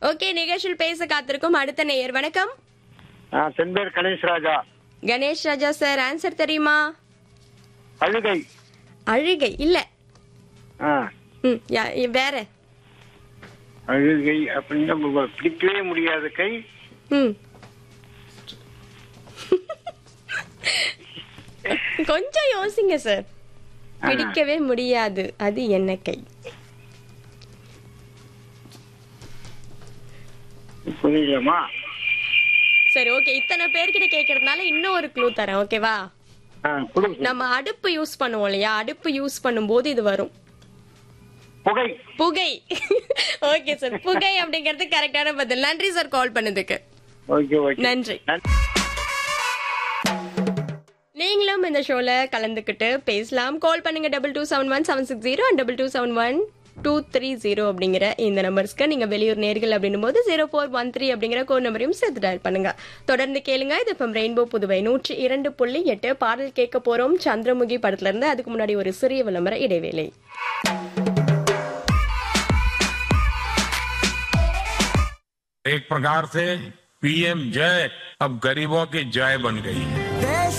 Okay நிகழ்ச்சியில் பேச காத்திருக்கும் அடுத்த நேயர் வணக்கம் ஆ, செம்பேர் கணேஷ் ராஜா கணேஷ் ராஜா சார் ஆன்சர் தெரியுமா அழுகை அழுகை இல்ல ஆ, ம் யா- வேற அழுகை அப்படின்னா உங்க- பிடிக்கவே முடியாத கை ம் கொஞ்சம் யோசிங்க சார் பிடிக்கவே முடியாது அது என்ன கை புரியலமா சரி ஓகே இத்தனை பேர்கிட்ட கேக்குறதுனால இன்னும் ஒரு க்ளூ தரேன் ஓகேவா ஆ, கொடுங்க நம்ம அடுப்பு யூஸ் பண்ணுவோம் இல்லையா அடுப்பு யூஸ் பண்ணும்போது இது வரும் புகை புகை ஓகே சார் புகை அப்படிங்கிறது கரெக்டான பதில் நன்றி சார் கால் பண்ணதுக்கு ஓகே ஓகே நன்றி நன்றி. நீங்களும் இந்த ஷோல கலந்துக்கிட்டு பேசலாம் கால் பண்ணுங்க double two seven one seven six zero double two seven one two three zero அப்படிங்கிற இந்த நம்பர்ஸ்க்கு நீங்க வெளியூர் நேர்கள் அப்படின்னும் போது ஜீரோ ஃபோர் ஒன் த்ரீ அப்படிங்கிற கோட் நம்பரையும் சேர்த்து டயல் பண்ணுங்க தொடர்ந்து கேளுங்க இது இப்போ ரெயின்போ புதுவை நூற்றி இரண்டு புள்ளி எட்டு பாடல் கேட்க போறோம் சந்திரமுகி படத்துல இருந்து அதுக்கு முன்னாடி ஒரு சிறிய விளம்பர இடைவேளை एक प्रकार से पीएम जय अब गरीबों की जय बन गई है